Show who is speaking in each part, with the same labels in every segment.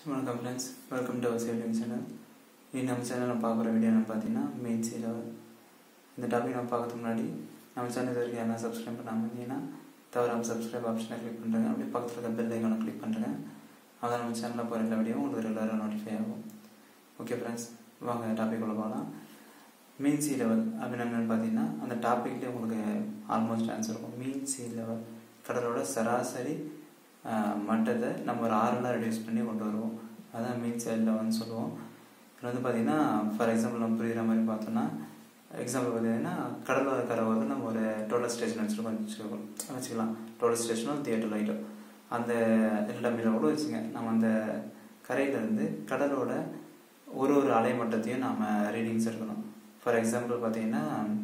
Speaker 1: வணக்கம் friends welcome to our saving channel இன்னைக்கு நம்ம சேனலில் பார்க்குற வீடியோ என்ன பார்த்தீங்கன்னா மெயின் சி லெவல் இந்த டாபிக் நம்ம பார்க்கறதுக்கு முன்னாடி நம்ம சேனல் இது வரைக்கும் யாரும் சப்ஸ்கிரைப் பண்ணாமல் இருந்தீங்கன்னா தவறாமல் சப்ஸ்கிரைப் ஆப்ஷனை கிளிக் பண்ணுறேங்க அப்படியே பக்கத்தில் இருக்க பெல் ஐக்கானை கிளிக் பண்ணுறேங்க அதான் நம்ம சேனலில் போகிற எல்லா வீடியோவும் உங்களுக்கு ரெகுலராக நோட்டிஃபை ஆகும் ஓகே ஃப்ரெண்ட்ஸ் வாங்க டாபிக் உள்ள போகலாம் மீன் சி லெவல் அப்படின்னு என்னென்னு பார்த்தீங்கன்னா அந்த டாப்பிக்லேயே உங்களுக்கு ஆல்மோஸ்ட் ஆன்சர் இருக்கும் மீன் சி லெவல் கடலோட சராசரி ஆஹ், மட்டத்தை நம்ம ஒரு ஆறுலாம் ரெடியூஸ் பண்ணி கொண்டு வருவோம் அதான் மீன் சி லெவல்னு சொல்லுவோம் இதில் வந்து பார்த்தீங்கன்னா ஃபார் எக்ஸாம்பிள் நம்ம புரியுற மாதிரி பார்த்தோன்னா எக்ஸாம்பிள் பார்த்தீங்கன்னா கடலோர கரை வந்து நம்ம ஒரு டோட்டல் ஸ்டேஷன் வச்சுருக்கோம் வச்சுக்கோம் வச்சுக்கலாம் டோட்டல் ஸ்டேஷனோ தியேட்டர் லைட்டோ அந்த எல்லாமே கூட வச்சுங்க நம்ம அந்த கரையிலேருந்து கடலோட ஒரு ஒரு அலைமட்டத்தையும் நாம் ரீடிங்ஸ் எடுக்கணும் ஃபார் எக்ஸாம்பிள் பார்த்தீங்கன்னா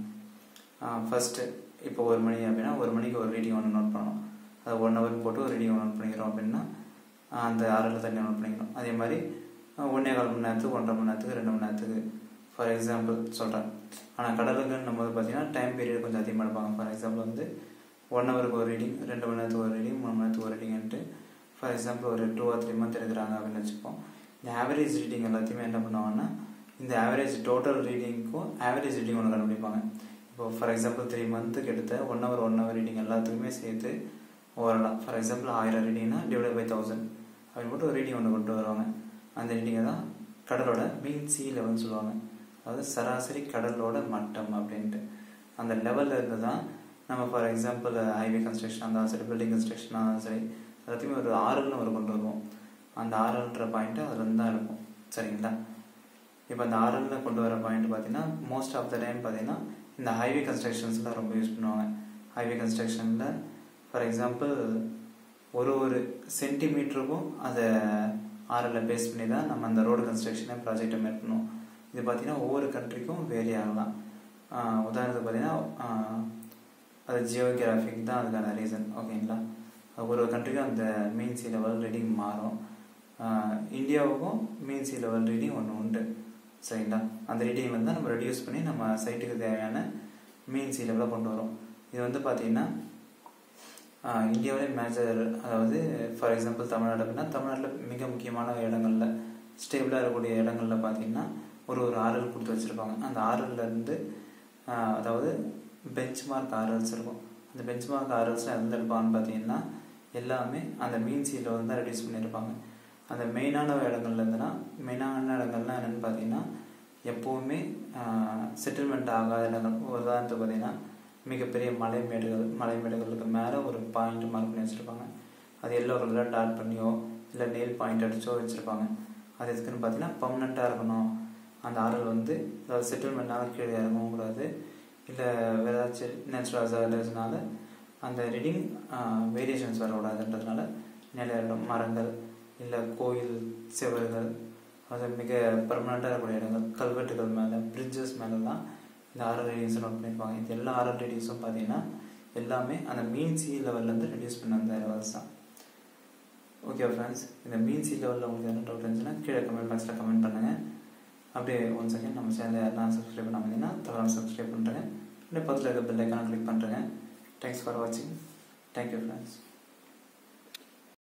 Speaker 1: ஃபஸ்ட்டு இப்போ ஒரு மணி அப்படின்னா ஒரு மணிக்கு ஒரு ரீடிங் ஒன்று நோட் பண்ணணும் அது ஒன் ஹவர் போட்டு ஒரு ரீடிங் நோட் பண்ணிக்கிறோம் அப்படின்னா ஆஹ் அந்த ஆறில் தண்ணி நோட் பண்ணிக்கணும் அதே மாதிரி ஆஹ் ஒன்றே கால் மணி நேரத்துக்கு ஒன்றரை மணி நேரத்துக்கு ரெண்டு மணி நேரத்துக்கு ஃபார் எக்ஸாம்பிள் சொல்கிறேன் ஆனால் கடலுக்குன்னு நம்ம வந்து பார்த்தீங்கன்னா டைம் பீரியட் கொஞ்சம் அதிகமாக எடுப்பாங்க ஃபார் எக்ஸாம்பிள் வந்து ஒன் ஹவருக்கு ஒரு ரீடிங் ரெண்டு மணி நேரத்துக்கு ஒரு ரீடிங் மூணு மணி நேரத்துக்கு ஒரு ரீடிங்ன்ட்டு ஃபார் எக்ஸாம்பிள் ஒரு டூ ஆர் த்ரீ மந்த் எடுக்கிறாங்க அப்படின்னு வச்சுப்போம் இந்த ஆவரேஜ் ரீடிங் எல்லாத்தையுமே என்ன பண்ணுவாங்கன்னா இந்த ஆவரேஜ் டோட்டல் ரீடிங்க்கும் ஆவரேஜ் ரீடிங் ஒன்று கண்டுபிடிப்பாங்க இப்போ ஃபார் எக்ஸாம்பிள் த்ரீ மந்த்துக்கு எடுத்த one hour one hour reading எல்லாத்துக்குமே சேர்த்து ஓவரலாக ஃபார் எக்ஸாம்பிள் ஆயிரம் ரீடிங்னா டிவைட் பை தௌசண்ட் அப்படின்னு போட்டு ஒரு ரீடிங் ஒன்று கொண்டு வருவாங்க அந்த ரீடிங்கை தான் கடலோட மீன் சி லெவல்னு சொல்லுவாங்க அதாவது சராசரி கடலோட மட்டம் அப்படின்ட்டு அந்த லெவலில் இருந்து தான் நம்ம ஃபார் எக்ஸாம்பிள் ஹைவே கன்ஸ்ட்ரக்ஷன் இருந்தாலும் சரி பில்டிங் கன்ஸ்ட்ரக்ஷன் இருந்தாலும் சரி எல்லாத்தையுமே ஒரு ஆறுன்னு ஒரு கொண்டு வருவோம் அந்த ஆறுன்ற பாயிண்ட்டு அதுல இருந்து தான் இருக்கும் சரிங்களா இப்போ அந்த ஆர்எல்ல கொண்டு வர பாயிண்ட் பார்த்தீங்கன்னா மோஸ்ட் ஆஃப் த டைம் பார்த்தீங்கன்னா இந்த ஹைவே கன்ஸ்ட்ரக்ஷன்ஸ்லாம் ரொம்ப யூஸ் பண்ணுவாங்க ஹைவே கன்ஸ்ட்ரக்ஷனில் ஃபார் எக்ஸாம்பிள் ஒரு ஒரு சென்டிமீட்டருக்கும் அதை ஆர்எல்ல பேஸ் பண்ணி தான் நம்ம அந்த ரோடு கன்ஸ்ட்ரக்ஷனை ப்ராஜெக்டை மேட் பண்ணுவோம் இது பார்த்தீங்கன்னா ஒவ்வொரு கண்ட்ரிக்கும் வேரி ஆகலாம் ஆஹ் உதாரணத்துக்கு பார்த்தீங்கன்னா ஆஹ் அது ஜியோகிராஃபிக் தான் அதுக்கான ரீசன் ஓகேங்களா ஒரு ஒரு கண்ட்ரிக்கும் அந்த மீன் சி லெவல் ரீடிங் மாறும் ஆஹ் இந்தியாவுக்கும் மீன் சி லெவல் ரீடிங் ஒன்று உண்டு சரிங்களா அந்த ரீடிங் வந்து நம்ம ரெடியூஸ் பண்ணி நம்ம சைட்டுக்கு தேவையான மீன் சி லெவலில் கொண்டு வரோம் இது வந்து பார்த்தீங்கன்னா ஆஹ் இந்தியாவிலே மேஜர் அதாவது ஃபார் எக்ஸாம்பிள் தமிழ்நாடு அப்படின்னா தமிழ்நாட்டில் மிக முக்கியமான இடங்கள்ல ஸ்டேபிளாக இருக்கக்கூடிய இடங்கள்ல பார்த்தீங்கன்னா ஒரு ஒரு ஆர்எல் கொடுத்து வச்சுருப்பாங்க அந்த ஆர்எல்ல இருந்து ஆஹ் அதாவது பெஞ்ச் மார்க் ஆர்எல்ஸ் இருக்கும் அந்த பெஞ்ச் மார்க் ஆர்எல்ஸ் எந்த இருப்பான்னு பார்த்தீங்கன்னா எல்லாமே அந்த மீன் சி லெவல் தான் ரெடியூஸ் பண்ணியிருப்பாங்க அந்த மெயினான இடங்கள்ல இருந்துன்னா மெயினான இடங்கள்லாம் என்னென்னு பார்த்தீங்கன்னா எப்போவுமே செட்டில்மெண்ட் ஆகாத இடங்கள் ஒரு உதாரணத்துக்கு பார்த்தீங்கன்னா மிகப்பெரிய மலைமேடுகள் மலைமேடுகளுக்கு மேலே ஒரு பாயிண்ட் மார்க் பண்ணி வச்சுருப்பாங்க அது எல்லோ கலரில் டாட் பண்ணியோ இல்லை நெயில் பாயிண்ட் அடிச்சோ வச்சுருப்பாங்க அது எதுக்குன்னு பார்த்தீங்கன்னா பர்மனெண்ட்டாக இருக்கணும் அந்த ஆறல் வந்து அதாவது செட்டில்மெண்ட்னால கீழே இறங்கவும் கூடாது இல்லை வேறு ஏதாச்சும் நேச்சுரல் அசாலர்ஸ்னால அந்த ரீடிங் வேரியேஷன்ஸ் வரக்கூடாதுன்றதுனால நிலைய மரங்கள் இல்லை கோயில் செவறுகள் அது மிக பர்மனெண்ட்டாக இருக்கக்கூடிய இடங்கள் கல்வெட்டுகள் மேலே பிரிட்ஜஸ் மேலெலாம் இந்த ஆரல் ரேடியன்ஸை நோட் பண்ணியிருப்பாங்க இந்த எல்லா ஆரல் ரேடியன்ஸும் பார்த்தீங்கன்னா எல்லாமே அந்த மீன் சி லெவல்லேருந்து ரெடியூஸ் பண்ண அந்த லெவல்ஸ் தான் ஓகே ஃப்ரெண்ட்ஸ் இந்த மீன் சி லெவலில் உங்களுக்கு என்ன டவுட் இருந்துச்சுன்னா கீழே கமெண்ட் பாக்ஸில் கமெண்ட் பண்ணுங்கள் அப்படியே ஒன் செகண்ட் நம்ம சேனலை யாரெல்லாம் சப்ஸ்கிரைப் பண்ணாமல் இருந்தீங்கன்னா தவறாமல் சப்ஸ்கிரைப் பண்ணுறேன் அப்படியே பக்கத்தில் இருக்க பெல் ஐக்கான கிளிக் பண்ணுறேங்க தேங்க்ஸ் ஃபார் வாட்சிங் தேங்க்யூ ஃப்ரெண்ட்ஸ்